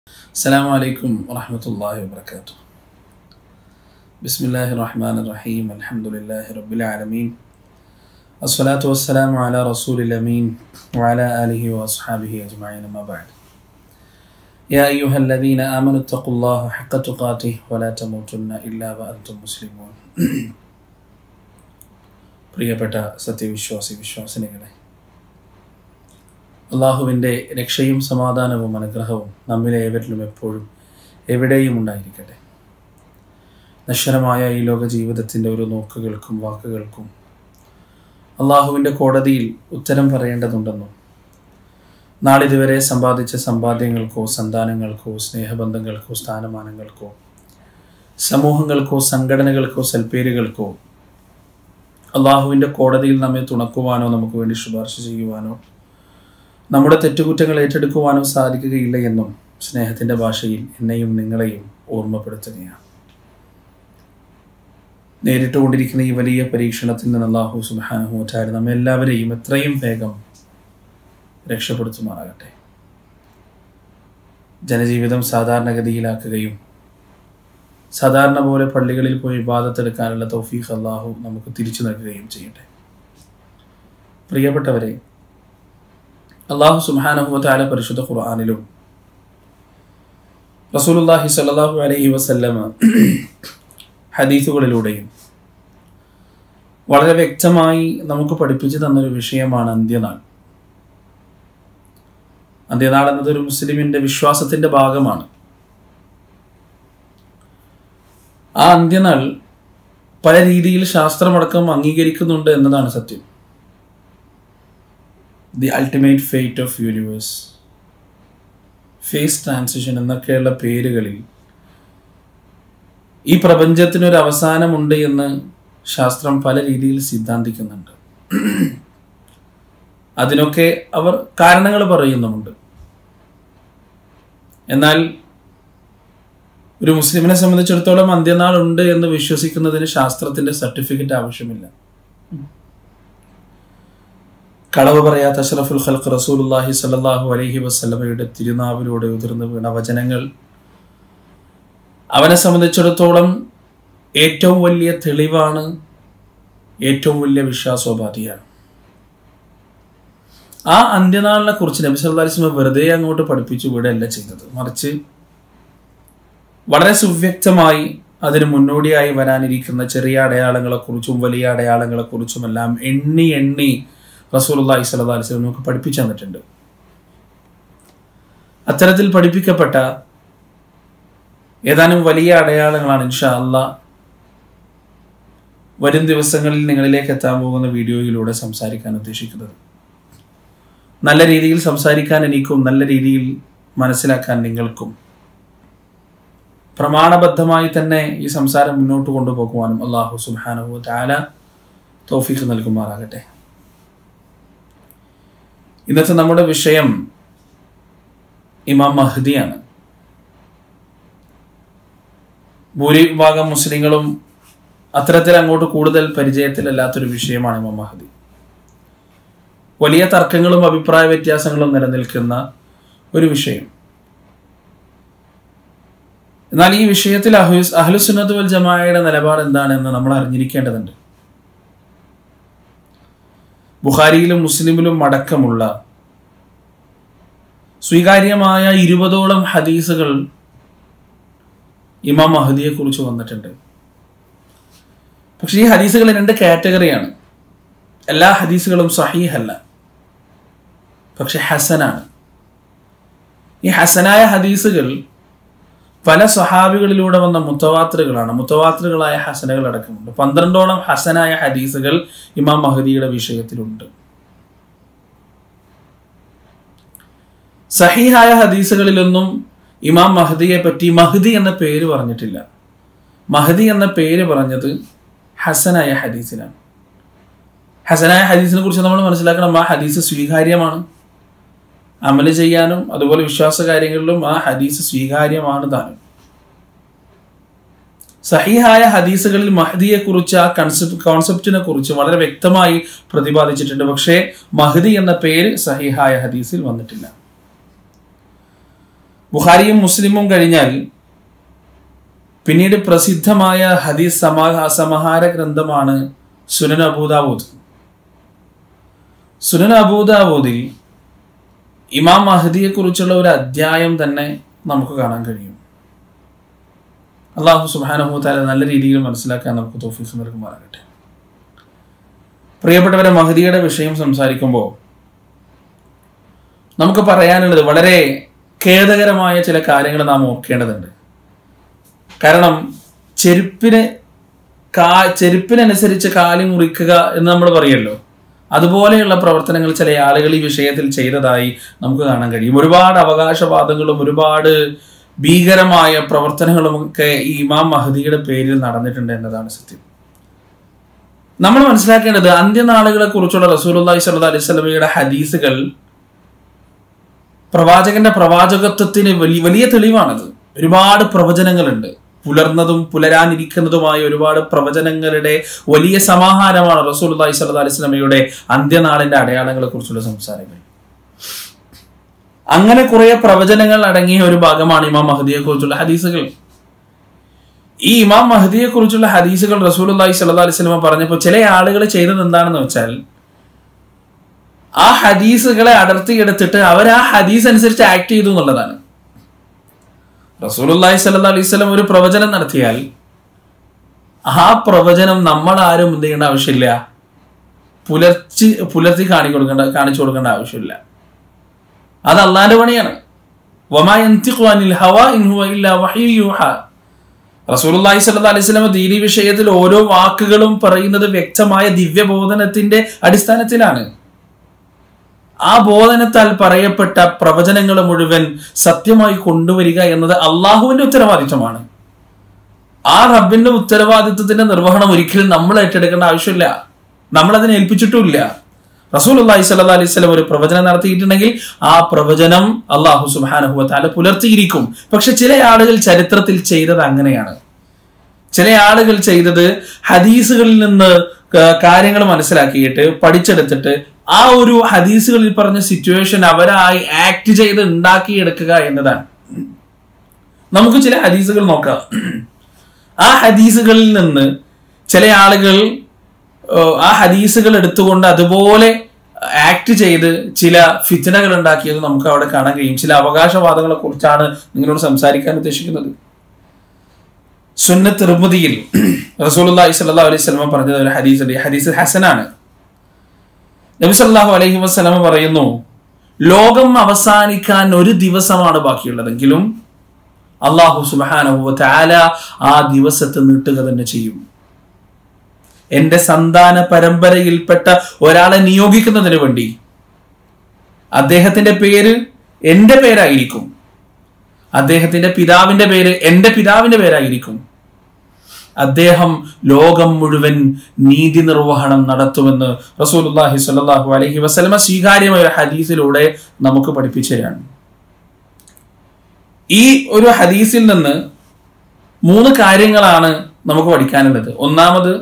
السلام عليكم ورحمة الله وبركاته بسم الله الرحمن الرحيم الحمد لله رب العالمين الصلاة والسلام على رسول الأمين وعلى آله وأصحابه أجمعين ما بعد يا أيها الذين آمنوا اتقوا الله حق تقاته ولا تموتن إلا وأنتم مسلمون പ്രിയപ്പെട്ട സത്യവിശ്വാസി വിശ്വാസിനികളെ അള്ളാഹുവിൻ്റെ രക്ഷയും സമാധാനവും അനുഗ്രഹവും നമ്മിലെ ഏവരിലും എപ്പോഴും എവിടെയും ഉണ്ടായിരിക്കട്ടെ നശ്വരമായ ഈ ലോക ജീവിതത്തിൻ്റെ ഒരു നോക്കുകൾക്കും വാക്കുകൾക്കും അള്ളാഹുവിൻ്റെ കോടതിയിൽ ഉത്തരം പറയേണ്ടതുണ്ടെന്നും നാളിതുവരെ സമ്പാദിച്ച സമ്പാദ്യങ്ങൾക്കോ സന്താനങ്ങൾക്കോ സ്നേഹബന്ധങ്ങൾക്കോ സ്ഥാനമാനങ്ങൾക്കോ സമൂഹങ്ങൾക്കോ സംഘടനകൾക്കോ സൽപ്പേരുകൾക്കോ അള്ളാഹുവിൻ്റെ കോടതിയിൽ നമ്മെ തുണക്കുവാനോ നമുക്ക് വേണ്ടി ശുപാർശ ചെയ്യുവാനോ നമ്മുടെ തെറ്റുകുറ്റങ്ങൾ ഏറ്റെടുക്കുവാനോ സാധിക്കുകയില്ല എന്നും സ്നേഹത്തിൻ്റെ ഭാഷയിൽ എന്നെയും നിങ്ങളെയും ഓർമ്മപ്പെടുത്തുകയാണ് നേരിട്ടുകൊണ്ടിരിക്കുന്ന ഈ വലിയ പരീക്ഷണത്തിൽ നിന്ന് അള്ളാഹു സുബാനുഹൂറ്റാര് നമ്മെ എല്ലാവരെയും എത്രയും വേഗം രക്ഷപ്പെടുത്തുമാറാകട്ടെ ജനജീവിതം സാധാരണഗതിയിലാക്കുകയും സാധാരണ പോലെ പള്ളികളിൽ പോയി ഇബാദത്തെടുക്കാനുള്ള തൗഫീഖ് അള്ളാഹു നമുക്ക് തിരിച്ചു നൽകുകയും ചെയ്യട്ടെ പ്രിയപ്പെട്ടവരെ അള്ളാഹു സുബാനഹുല പരിശുദ്ധ ഖുർആാനിലും റസൂലുല്ലാഹി സല്ലാഹു അലൈഹി വസല്ലമ ഹദീസുകളിലൂടെയും വളരെ വ്യക്തമായി നമുക്ക് പഠിപ്പിച്ചു തന്നൊരു വിഷയമാണ് അന്ത്യനാൾ അന്ത്യനാൾ എന്നത് ഒരു മുസ്ലിമിന്റെ വിശ്വാസത്തിന്റെ ഭാഗമാണ് ആ അന്ത്യനാൾ പല രീതിയിൽ ശാസ്ത്രമടക്കം അംഗീകരിക്കുന്നുണ്ട് എന്നതാണ് സത്യം the ultimate fate of universe phase transition എന്നൊക്കെയുള്ള പേരുകളിൽ ഈ പ്രപഞ്ചത്തിനൊരു അവസാനമുണ്ട് എന്ന് ശാസ്ത്രം പല രീതിയിൽ സിദ്ധാന്തിക്കുന്നുണ്ട് അതിനൊക്കെ അവർ കാരണങ്ങൾ പറയുന്നുമുണ്ട് എന്നാൽ ഒരു മുസ്ലിമിനെ സംബന്ധിച്ചിടത്തോളം അന്ത്യനാൾ ഉണ്ട് എന്ന് വിശ്വസിക്കുന്നതിന് ശാസ്ത്രത്തിന്റെ സർട്ടിഫിക്കറ്റ് ആവശ്യമില്ല കളവ് പറയാത്ത അഷ്റഫുൽ ഖൽഖ് റസൂലുല്ലാഹി സല്ലാഹു അലൈഹി വസ്ലമയുടെ തിരുനാവിലൂടെ ഉതിർന്നു വീണ വചനങ്ങൾ അവനെ സംബന്ധിച്ചിടത്തോളം ഏറ്റവും വലിയ തെളിവാണ് ഏറ്റവും വലിയ വിശ്വാസോപാധിയാണ് ആ അന്ത്യനാളിനെ കുറിച്ച് നബി സല്ലാ അലിസ്മ വെറുതെ അങ്ങോട്ട് പഠിപ്പിച്ചു വിടുകയല്ല ചെയ്തത് മറിച്ച് വളരെ സുവ്യക്തമായി അതിന് മുന്നോടിയായി വരാനിരിക്കുന്ന ചെറിയ അടയാളങ്ങളെക്കുറിച്ചും വലിയ അടയാളങ്ങളെക്കുറിച്ചുമെല്ലാം എണ്ണി എണ്ണി റസൂലി സല്ലാ അലിസ്ലം നമുക്ക് പഠിപ്പിച്ചു തന്നിട്ടുണ്ട് അത്തരത്തിൽ പഠിപ്പിക്കപ്പെട്ട ഏതാനും വലിയ അടയാളങ്ങളാണ് ഇൻഷാ അല്ല വരും ദിവസങ്ങളിൽ നിങ്ങളിലേക്ക് എത്താൻ പോകുന്ന വീഡിയോയിലൂടെ സംസാരിക്കാൻ ഉദ്ദേശിക്കുന്നത് നല്ല രീതിയിൽ സംസാരിക്കാൻ എനിക്കും നല്ല രീതിയിൽ മനസ്സിലാക്കാൻ നിങ്ങൾക്കും പ്രമാണബദ്ധമായി തന്നെ ഈ സംസാരം മുന്നോട്ട് കൊണ്ടുപോകുവാനും അള്ളാഹു സുബാനഹു താല തോഫീക്ക് നൽകുമാറാകട്ടെ ഇന്നത്തെ നമ്മുടെ വിഷയം ഇമാം മഹ്ദിയാണ് ഭൂരിഭാഗം മുസ്ലിങ്ങളും അത്തരത്തിൽ അങ്ങോട്ട് കൂടുതൽ പരിചയത്തിലല്ലാത്തൊരു വിഷയമാണ് ഇമാം മഹദി വലിയ തർക്കങ്ങളും അഭിപ്രായ വ്യത്യാസങ്ങളും നിലനിൽക്കുന്ന ഒരു വിഷയം എന്നാൽ ഈ വിഷയത്തിൽ അഹുസ് അഹ്ലുസുന്നത്ത് വൽ ജമായയുടെ നിലപാട് എന്താണെന്ന് നമ്മൾ അറിഞ്ഞിരിക്കേണ്ടതുണ്ട് ബുഖാരിയിലും മുസ്ലിമിലും അടക്കമുള്ള സ്വീകാര്യമായ ഇരുപതോളം ഹദീസുകൾ ഇമാം മഹദിയെ കുറിച്ച് വന്നിട്ടുണ്ട് പക്ഷെ ഈ ഹദീസുകൾ രണ്ട് കാറ്റഗറിയാണ് എല്ലാ ഹദീസുകളും സഹീഹല്ല പക്ഷെ ഹസനാണ് ഈ ഹസനായ ഹദീസുകൾ പല സഹാബികളിലൂടെ വന്ന മുത്തവാത്തറുകളാണ് മുത്തവാത്തറുകളായ ഹസനകൾ അടക്കമുണ്ട് പന്ത്രണ്ടോളം ഹസനായ ഹദീസുകൾ ഇമാം മഹദിയുടെ വിഷയത്തിലുണ്ട് സഹിഹായ ഹദീസുകളിലൊന്നും ഇമാം മഹദിയെ പറ്റി മഹദി എന്ന പേര് പറഞ്ഞിട്ടില്ല മഹദി എന്ന പേര് പറഞ്ഞത് ഹസനായ ഹദീസിലാണ് ഹസനായ ഹദീസിനെ കുറിച്ച് നമ്മൾ മനസ്സിലാക്കണം ആ ഹദീസ് സ്വീകാര്യമാണ് അമല് ചെയ്യാനും അതുപോലെ വിശ്വാസ കാര്യങ്ങളിലും ആ ഹദീസ് സ്വീകാര്യമാണ് താനും സഹിഹായ ഹദീസുകളിൽ മഹദിയെ കുറിച്ച് ആ കൺസെപ്റ്റ് കോൺസെപ്റ്റിനെ കുറിച്ച് വളരെ വ്യക്തമായി പ്രതിപാദിച്ചിട്ടുണ്ട് പക്ഷേ മഹദി എന്ന പേര് സഹിഹായ ഹദീസിൽ വന്നിട്ടില്ല ബുഖാരിയും മുസ്ലിമും കഴിഞ്ഞാൽ പിന്നീട് പ്രസിദ്ധമായ ഹദീസ് സമാ സമാഹാര ഗ്രന്ഥമാണ് സുനൻ അബൂദാവൂദ് സുനൻ അബൂദാവൂദിൽ ഇമാം മഹദിയെ കുറിച്ചുള്ള ഒരു അധ്യായം തന്നെ നമുക്ക് കാണാൻ കഴിയും അള്ളാഹു സുബാനഹുത്താല നല്ല രീതിയിൽ മനസ്സിലാക്കാൻ നമുക്ക് തോഫീസ് നൽകുമാറാകട്ടെ പ്രിയപ്പെട്ടവരെ മഹദിയുടെ വിഷയം സംസാരിക്കുമ്പോൾ നമുക്ക് പറയാനുള്ളത് വളരെ ഖേദകരമായ ചില കാര്യങ്ങൾ നാം ഓർക്കേണ്ടതുണ്ട് കാരണം ചെരുപ്പിന് കാ ചെരുപ്പിനനുസരിച്ച് കാലി മുറിക്കുക എന്ന് നമ്മൾ പറയല്ലോ അതുപോലെയുള്ള പ്രവർത്തനങ്ങൾ ചില ആളുകൾ ഈ വിഷയത്തിൽ ചെയ്തതായി നമുക്ക് കാണാൻ കഴിയും ഒരുപാട് അവകാശവാദങ്ങളും ഒരുപാട് ഭീകരമായ പ്രവർത്തനങ്ങളും ഒക്കെ ഈ ഇമാം മഹദിയുടെ പേരിൽ നടന്നിട്ടുണ്ട് എന്നതാണ് സത്യം നമ്മൾ മനസ്സിലാക്കേണ്ടത് അന്ത്യനാളുകളെ കുറിച്ചുള്ള റസൂലുള്ളാഹി സ്വല്ലല്ലാഹി അലൈഹി വസല്ലമയുടെ ഹദീസുകൾ പ്രവാചകന്റെ പ്രവാചകത്വത്തിന് വലിയ വലിയ തെളിവാണത് ഒരുപാട് പ്രവചനങ്ങളുണ്ട് പുലർന്നതും പുലരാനിരിക്കുന്നതുമായ ഒരുപാട് പ്രവചനങ്ങളുടെ വലിയ സമാഹാരമാണ് റസൂലുള്ളാഹി സ്വല്ലല്ലാഹി അലൈഹി വസല്ലമയുടെ അന്ത്യനാളിന്റെ അടയാളങ്ങളെ കുറിച്ചുള്ള സംസാരങ്ങൾ അങ്ങനെ കുറെ പ്രവചനങ്ങൾ അടങ്ങിയ ഒരു ഭാഗമാണ് ഇമാം മഹദിയെ കുറിച്ചുള്ള ഹദീസുകൾ ഈ ഇമാം മഹദിയെ കുറിച്ചുള്ള ഹദീസുകൾ റസൂലുള്ളാഹി സ്വല്ലല്ലാഹി അലൈഹി വസല്ലമ പറഞ്ഞപ്പോൾ ചില ആളുകൾ ചെയ്തത് എന്താണെന്ന് വെച്ചാൽ ആ ഹദീസുകളെ അടർത്തിയെടുത്തിട്ട് അവർ ആ ഹദീസ് അനുസരിച്ച് ആക്ട് ചെയ്തു എന്നുള്ളതാണ് റസൂലുള്ളാഹി സ്വല്ലല്ലാഹി അലൈഹി വസല്ലം ഒരു പ്രവചനം നടത്തിയാൽ ആ പ്രവചനം നമ്മൾ ആരും എന്ത് ചെയ്യേണ്ട ആവശ്യമില്ല പുലർച്ചി പുലർത്തി കാണി കൊടുക്കേണ്ട കാണിച്ചു കൊടുക്കേണ്ട ആവശ്യമില്ല അത് അള്ളാന്റെ പണിയാണ് വമാ യന്തിഖു അനിൽ ഹവാ ഇൻ ഹുവ ഇല്ലാ വഹ്യു യൂഹാ റസൂലുള്ളാഹി സ്വല്ലല്ലാഹി അലൈഹി വസല്ലം ദീനി വിഷയത്തിൽ ഓരോ വാക്കുകളും പറയുന്നത് വ്യക്തമായ ദിവ്യബോധനത്തിന്റെ അടിസ്ഥാനത്തിലാണ് ആ ബോധനത്താൽ പറയപ്പെട്ട പ്രവചനങ്ങൾ മുഴുവൻ സത്യമായി കൊണ്ടുവരിക എന്നത് അള്ളാഹുവിന്റെ ഉത്തരവാദിത്വമാണ് ആ റബ്ബിന്റെ ഉത്തരവാദിത്വത്തിന്റെ നിർവഹണം ഒരിക്കലും നമ്മൾ ഏറ്റെടുക്കേണ്ട ആവശ്യമില്ല നമ്മൾ അതിനെ ഏൽപ്പിച്ചിട്ടുമില്ല റസൂൽ അള്ളാഹി സല്ലാ അലൈഹി സ്വലം ഒരു പ്രവചനം നടത്തിയിട്ടുണ്ടെങ്കിൽ ആ പ്രവചനം അള്ളാഹു സുബാനഹുവത്താല പുലർത്തിയിരിക്കും പക്ഷെ ചില ആളുകൾ ചരിത്രത്തിൽ ചെയ്തത് അങ്ങനെയാണ് ചില ആളുകൾ ചെയ്തത് ഹദീസുകളിൽ നിന്ന് കാര്യങ്ങൾ മനസ്സിലാക്കിയിട്ട് പഠിച്ചെടുത്തിട്ട് ആ ഒരു ഹദീസുകളിൽ പറഞ്ഞ സിറ്റുവേഷൻ അവരായി ആക്ട് ചെയ്ത് ഉണ്ടാക്കിയെടുക്കുക എന്നതാണ് നമുക്ക് ചില ഹദീസുകൾ നോക്കാം ആ ഹദീസുകളിൽ നിന്ന് ചില ആളുകൾ ആ ഹദീസുകൾ എടുത്തുകൊണ്ട് അതുപോലെ ആക്ട് ചെയ്ത് ചില ഫിത്തനകൾ ഉണ്ടാക്കിയത് നമുക്ക് അവിടെ കാണാൻ കഴിയും ചില അവകാശവാദങ്ങളെ കുറിച്ചാണ് നിങ്ങളോട് സംസാരിക്കാൻ ഉദ്ദേശിക്കുന്നത് സുന്ന തിരുമതിയിൽ റസൂലുള്ളാഹി സ്വല്ലല്ലാഹു അലൈഹി വസല്ലം പറഞ്ഞത് ഒരു ഹദീസ് ഉണ്ട് ഹദീസ് ഹസനാണ് നബി സല്ലല്ലാഹു അലൈഹി വസല്ലം പറയുന്നു ലോകം അവസാനിക്കാൻ ഒരു ദിവസമാണ് ബാക്കിയുള്ളതെങ്കിലും അള്ളാഹു സുബ്ഹാനഹു തആല ആ ദിവസത്തെ നീട്ടുക തന്നെ ചെയ്യും എന്റെ സന്താന പരമ്പരയിൽപ്പെട്ട ഒരാളെ നിയോഗിക്കുന്നതിന് വേണ്ടി അദ്ദേഹത്തിന്റെ പേര് എന്റെ പേരായിരിക്കും അദ്ദേഹത്തിന്റെ പിതാവിന്റെ പേര് എന്റെ പിതാവിന്റെ പേരായിരിക്കും അദ്ദേഹം ലോകം മുഴുവൻ നീതി നിർവഹണം നടത്തുമെന്ന് റസൂലുള്ളാഹി സ്വല്ലല്ലാഹു അലൈഹി വസല്ലമ സ്വീകാര്യമായ ഹദീസിലൂടെ നമുക്ക് പഠിപ്പിച്ചു തരാണ് ഈ ഒരു ഹദീസിൽ നിന്ന് മൂന്ന് കാര്യങ്ങളാണ് നമുക്ക് പഠിക്കാനുള്ളത് ഒന്നാമത്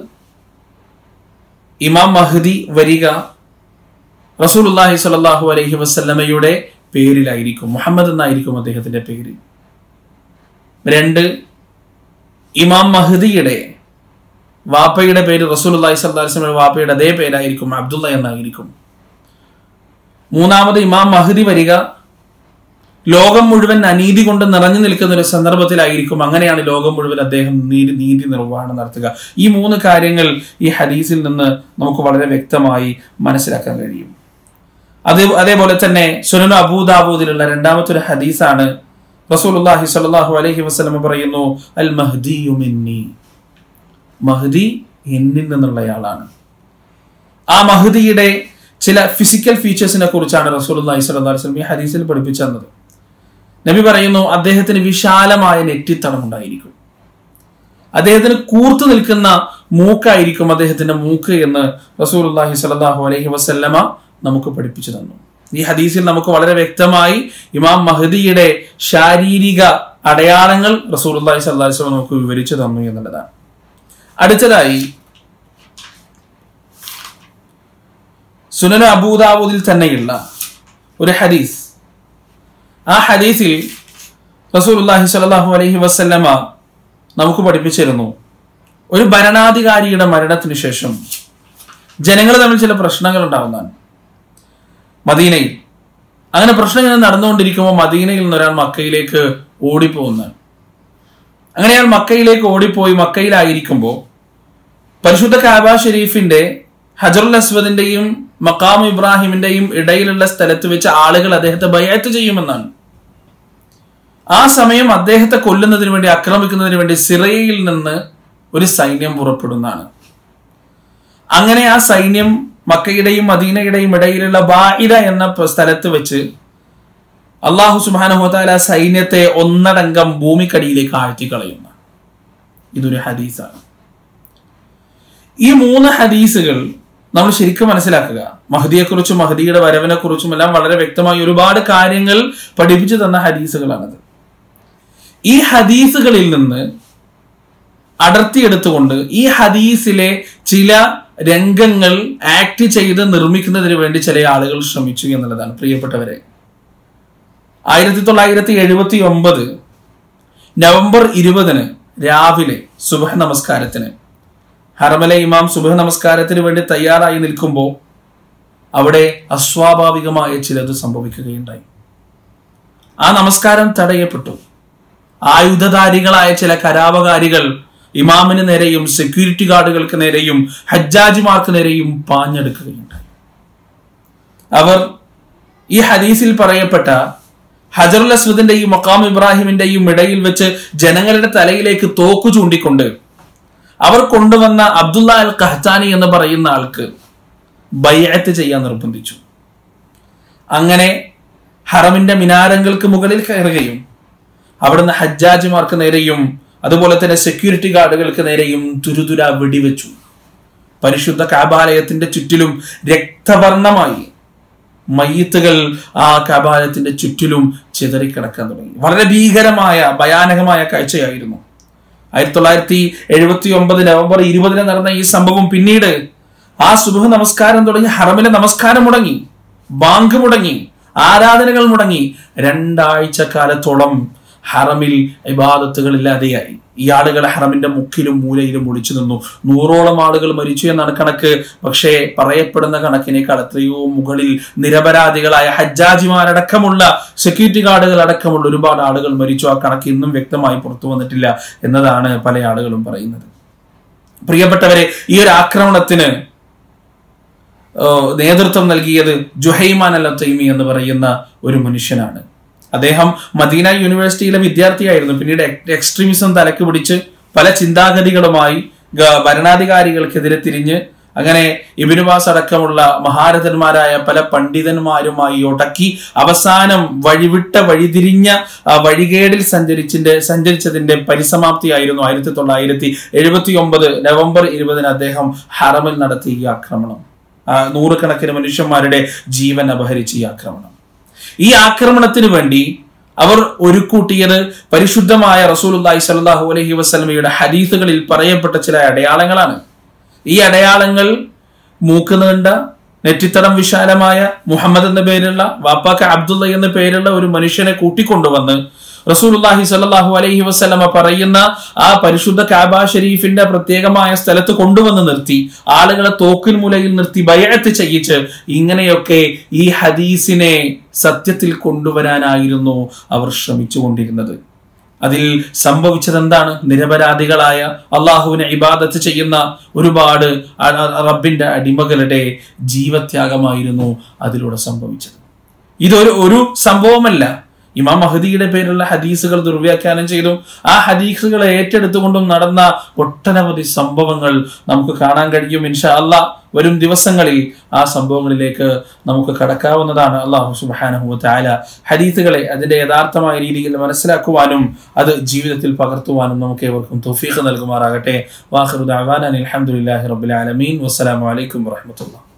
ഇമാം മഹദി വരിക റസൂലുള്ളാഹി സ്വല്ലല്ലാഹു അലൈഹി വസല്ലമയുടെ പേരിലായിരിക്കും മുഹമ്മദ് എന്നായിരിക്കും അദ്ദേഹത്തിന്റെ പേര് രണ്ട് ഇമാം മഹദിയുടെ വാപ്പയുടെ പേര് റസൂലുള്ളാഹി സ്വല്ലല്ലാഹി അലൈഹി വസല്ലമയുടെ വാപ്പയുടെ അതേ പേരായിരിക്കും അബ്ദുള്ള എന്നായിരിക്കും മൂന്നാമത് ഇമാം മഹദി വരിക ലോകം മുഴുവൻ അനീതി കൊണ്ട് നിറഞ്ഞു നിൽക്കുന്ന ഒരു സന്ദർഭത്തിലായിരിക്കും അങ്ങനെയാണ് ലോകം മുഴുവൻ അദ്ദേഹം നീതി നീതി നിർവഹണം നടത്തുക ഈ മൂന്ന് കാര്യങ്ങൾ ഈ ഹദീസിൽ നിന്ന് നമുക്ക് വളരെ വ്യക്തമായി മനസ്സിലാക്കാൻ കഴിയും അതേ അതേപോലെ തന്നെ സുനനു അബൂദാബൂദിലുള്ള രണ്ടാമത്തെ ഒരു ഹദീസാണ് റസൂലുള്ളാഹി സ്വല്ലല്ലാഹു അലൈഹി വസല്ലം പറയുന്നു അൽ മഹ്ദിയു മിന്നി മഹ്ദി എന്നിൽ നിന്നുള്ളയാളാണ് ആ മഹ്ദിയുടെ ചില ഫിസിക്കൽ ഫീച്ചേഴ്സിനെ കുറിച്ചാണ് റസൂലുള്ളാഹി സ്വല്ലല്ലാഹു അലൈഹി വസല്ലം ഈ ഹദീസിൽ പഠിപ്പിച്ചു തന്നത് നബി പറയുന്നു അദ്ദേഹത്തിന് വിശാലമായ നെറ്റിത്തടം ഉണ്ടായിരിക്കും അദ്ദേഹത്തിന് കൂർത്തു നിൽക്കുന്ന മൂക്കായിരിക്കും അദ്ദേഹത്തിന്റെ മൂക്ക് എന്ന് റസൂലുള്ളാഹി സ്വല്ലല്ലാഹു അലൈഹി വസല്ലമ നമുക്ക് പഠിപ്പിച്ചു തന്നു ഈ ഹദീസിൽ നമുക്ക് വളരെ വ്യക്തമായി ഇമാം മഹദിയുടെ ശാരീരിക അടയാളങ്ങൾ റസൂലുള്ളാഹി സ്വല്ലല്ലാഹു അലൈഹി വസല്ലം നമുക്ക് വിവരിച്ചു തന്നു എന്നുള്ളതാണ് അടുത്തതായി സുനന അബൂദാവൂദിൽ തന്നെയുള്ള ഒരു ഹദീസ് ആ ഹദീസിൽ റസൂലുള്ളാഹി സ്വല്ലല്ലാഹു അലൈഹി വസല്ലമ നമുക്ക് പഠിപ്പിച്ചിരുന്നു ഒരു ഭരണാധികാരിയുടെ മരണത്തിന് ശേഷം ജനങ്ങൾ തമ്മിൽ ചില പ്രശ്നങ്ങൾ ഉണ്ടാവുന്നതാണ് മദീനയിൽ അങ്ങനെ പ്രശ്നങ്ങൾ നടന്നുകൊണ്ടിരിക്കുമ്പോൾ മദീനയിൽ നിന്ന് ഒരാൾ മക്കയിലേക്ക് ഓടിപ്പോകുന്നതാണ് അങ്ങനെ അയാൾ മക്കയിലേക്ക് ഓടിപ്പോയി മക്കയിലായിരിക്കുമ്പോൾ പരിശുദ്ധ കാബ ഷെരീഫിന്റെ ഹജറുൽ അസ്വദിന്റെയും മക്കാം ഇബ്രാഹിമിന്റെയും ഇടയിലുള്ള സ്ഥലത്ത് വെച്ച് ആളുകൾ അദ്ദേഹത്തെ ബയാറ്റ് ചെയ്യുമെന്നാണ് ആ സമയം അദ്ദേഹത്തെ കൊല്ലുന്നതിന് വേണ്ടി ആക്രമിക്കുന്നതിന് വേണ്ടി സിറയിൽ നിന്ന് ഒരു സൈന്യം പുറപ്പെടുന്നതാണ് അങ്ങനെ ആ സൈന്യം മക്കയുടെയും മദീനയുടെയും ഇടയിലുള്ള ബായിദ എന്ന പ- സ്ഥലത്ത് വെച്ച് അള്ളാഹു സുബാനുഹോത്താല സൈന്യത്തെ ഒന്നടങ്കം ഭൂമിക്കടിയിലേക്ക് ആഴ്ത്തിക്കളയുന്ന ഇതൊരു ഹദീസാണ് ഈ മൂന്ന് ഹദീസുകൾ നമ്മൾ ശരിക്കും മനസ്സിലാക്കുക മഹദിയെക്കുറിച്ചും മഹദിയുടെ വരവിനെ കുറിച്ചും എല്ലാം വളരെ വ്യക്തമായി ഒരുപാട് കാര്യങ്ങൾ പഠിപ്പിച്ചു തന്ന ഹദീസുകളാണത് ഈ ഹദീസുകളിൽ നിന്ന് അടർത്തിയെടുത്തുകൊണ്ട് ഈ ഹദീസിലെ ചില രംഗങ്ങൾ ആക്ട് ചെയ്ത് നിർമ്മിക്കുന്നതിന് വേണ്ടി ചില ആളുകൾ ശ്രമിച്ചു എന്നുള്ളതാണ് പ്രിയപ്പെട്ടവരെ ആയിരത്തി തൊള്ളായിരത്തി എഴുപത്തി ഒമ്പത് നവംബർ ഇരുപതിന് രാവിലെ സുബഹ നമസ്കാരത്തിന് ഹറമലെ ഇമാം സുബഹ നമസ്കാരത്തിന് വേണ്ടി തയ്യാറായി നിൽക്കുമ്പോൾ അവിടെ അസ്വാഭാവികമായ ചിലത് സംഭവിക്കുകയുണ്ടായി ആ നമസ്കാരം തടയപ്പെട്ടു ആയുധധാരികളായ ചില കരാപകാരികൾ ഇമാമിന് നേരെയും സെക്യൂരിറ്റി ഗാർഡുകൾക്ക് നേരെയും ഹജ്ജാജിമാർക്ക് നേരെയും പാഞ്ഞെടുക്കുകയുണ്ടായി അവർ ഈ ഹദീസിൽ പറയപ്പെട്ട ഹജറുൽ അസ്വദിന്റെയും മക്കാം ഇബ്രാഹിമിന്റെയും ഇടയിൽ വെച്ച് ജനങ്ങളുടെ തലയിലേക്ക് തോക്ക് ചൂണ്ടിക്കൊണ്ട് അവർ കൊണ്ടുവന്ന അബ്ദുള്ള അൽ കഹ്താനി എന്ന് പറയുന്ന ആൾക്ക് ബയ്യത്ത് ചെയ്യാൻ നിർബന്ധിച്ചു അങ്ങനെ ഹറമിന്റെ മിനാരങ്ങൾക്ക് മുകളിൽ കയറുകയും അവിടുന്ന് ഹജ്ജാജിമാർക്ക് നേരെയും അതുപോലെ തന്നെ സെക്യൂരിറ്റി ഗാർഡുകൾക്ക് നേരെയും തുരുതുര വെടിവെച്ചു പരിശുദ്ധ കാബാലയത്തിന്റെ ചുറ്റിലും രക്തവർണമായി മയ്യത്തുകൾ ആ കബാലത്തിന്റെ ചുറ്റിലും ചിതറിക്കിടക്കാൻ തുടങ്ങി വളരെ ഭീകരമായ ഭയാനകമായ കാഴ്ചയായിരുന്നു ആയിരത്തി തൊള്ളായിരത്തി എഴുപത്തി ഒമ്പത് നവംബർ ഇരുപതിന് നടന്ന ഈ സംഭവം പിന്നീട് ആ സുബഹ നമസ്കാരം തുടങ്ങി ഹറമിലെ നമസ്കാരം മുടങ്ങി ബാങ്ക് മുടങ്ങി ആരാധനകൾ മുടങ്ങി രണ്ടാഴ്ച കാലത്തോളം ഹറമിൽ ഇബാദത്തുകൾ ഇല്ലാതെയായി ഈ ആളുകൾ ഹറമിന്റെ മുക്കിലും മൂലയിലും ഒളിച്ചു നിന്നു നൂറോളം ആളുകൾ മരിച്ചു എന്നാണ് കണക്ക് പക്ഷേ പറയപ്പെടുന്ന കണക്കിനേക്കാൾ എത്രയോ മുകളിൽ നിരപരാധികളായ ഹജ്ജാജിമാരടക്കമുള്ള സെക്യൂരിറ്റി ഗാർഡുകൾ അടക്കമുള്ള ഒരുപാട് ആളുകൾ മരിച്ചു ആ കണക്ക് ഇന്നും വ്യക്തമായി പുറത്തു വന്നിട്ടില്ല എന്നതാണ് പല ആളുകളും പറയുന്നത് പ്രിയപ്പെട്ടവരെ ഈ ഒരു ആക്രമണത്തിന് ഏഹ് നേതൃത്വം നൽകിയത് ജുഹൈമാൻ അൽ തൈമി എന്ന് പറയുന്ന ഒരു മനുഷ്യനാണ് അദ്ദേഹം മദീന യൂണിവേഴ്സിറ്റിയിലെ വിദ്യാർത്ഥിയായിരുന്നു പിന്നീട് എക്സ്ട്രീമിസം തലക്ക് പിടിച്ച് പല ചിന്താഗതികളുമായി ഗ- ഭരണാധികാരികൾക്കെതിരെ തിരിഞ്ഞ് അങ്ങനെ ഇബിനുവാസ് അടക്കമുള്ള മഹാരഥന്മാരായ പല പണ്ഡിതന്മാരുമായി ഒടക്കി അവസാനം വഴിവിട്ട വഴിതിരിഞ്ഞ ആ, വഴികേടിൽ സഞ്ചരിച്ചിന്റെ സഞ്ചരിച്ചതിന്റെ പരിസമാപ്തിയായിരുന്നു ആയിരത്തി തൊള്ളായിരത്തി എഴുപത്തി ഒമ്പത് നവംബർ ഇരുപതിന് അദ്ദേഹം ഹറമിൽ നടത്തിയ ഈ ആക്രമണം ആ, നൂറുകണക്കിന് മനുഷ്യന്മാരുടെ ജീവൻ അപഹരിച്ച ഈ ആക്രമണം ഈ ആക്രമണത്തിന് വേണ്ടി അവർ ഒരുക്കൂട്ടിയത് പരിശുദ്ധമായ റസൂലുള്ളാഹി സ്വല്ലല്ലാഹു അലൈഹി വസല്ലമയുടെ ഹദീസുകളിൽ പറയപ്പെട്ട ചില അടയാളങ്ങളാണ് ഈ അടയാളങ്ങൾ മൂക്ക് നീണ്ട നെറ്റിത്തടം വിശാലമായ മുഹമ്മദ് എന്ന പേരുള്ള വാപ്പാക്ക അബ്ദുള്ള എന്ന പേരുള്ള ഒരു മനുഷ്യനെ കൂട്ടിക്കൊണ്ടുവന്ന് റസൂലുള്ളാഹി സ്വല്ലല്ലാഹു അലൈഹി വസല്ലമ പറയുന്ന ആ പരിശുദ്ധ കാബ ഷരീഫിന്റെ പ്രത്യേകമായ സ്ഥലത്ത് കൊണ്ടുവന്ന് നിർത്തി ആളുകളെ തോക്കിൽ മുലയിൽ നിർത്തി ബയഅത്ത് ചെയ്യിച്ച് ഇങ്ങനെയൊക്കെ ഈ ഹദീസിനെ സത്യത്തിൽ കൊണ്ടുവരാനായിരുന്നു അവർ ശ്രമിച്ചുകൊണ്ടിരുന്നത് അതിൽ സംഭവിച്ചത് എന്താണ് നിരപരാധികളായ അള്ളാഹുവിനെ ഇബാദത്ത് ചെയ്യുന്ന ഒരുപാട് അ- അ- റബ്ബിന്റെ അടിമകളുടെ ജീവത്യാഗമായിരുന്നു അതിലൂടെ സംഭവിച്ചത് ഇതൊരു ഒരു സംഭവമല്ല ഇമാം മഹദിയുടെ പേരുള്ള ഹദീസുകൾ ദുർവ്യാഖ്യാനം ചെയ്തും ആ ഹദീസുകളെ ഏറ്റെടുത്തുകൊണ്ടും നടന്ന ഒട്ടനവധി സംഭവങ്ങൾ നമുക്ക് കാണാൻ കഴിയും ഇൻഷാ അല്ലാ വരും ദിവസങ്ങളിൽ ആ സംഭവങ്ങളിലേക്ക് നമുക്ക് കടക്കാവുന്നതാണ് അള്ളാഹു സുബാനഹു താല ഹദീസുകളെ അതിന്റെ യഥാർത്ഥമായ രീതിയിൽ മനസ്സിലാക്കുവാനും അത് ജീവിതത്തിൽ പകർത്തുവാനും നമുക്ക് ഏവർക്കും തൗഫീഖ് നൽകുമാറാകട്ടെ വാഹറുദ് അലഹമുല്ലാഹി റബുലാലമീൻ വസ്സലാമലൈക്കും വാഹമത്തുള്ള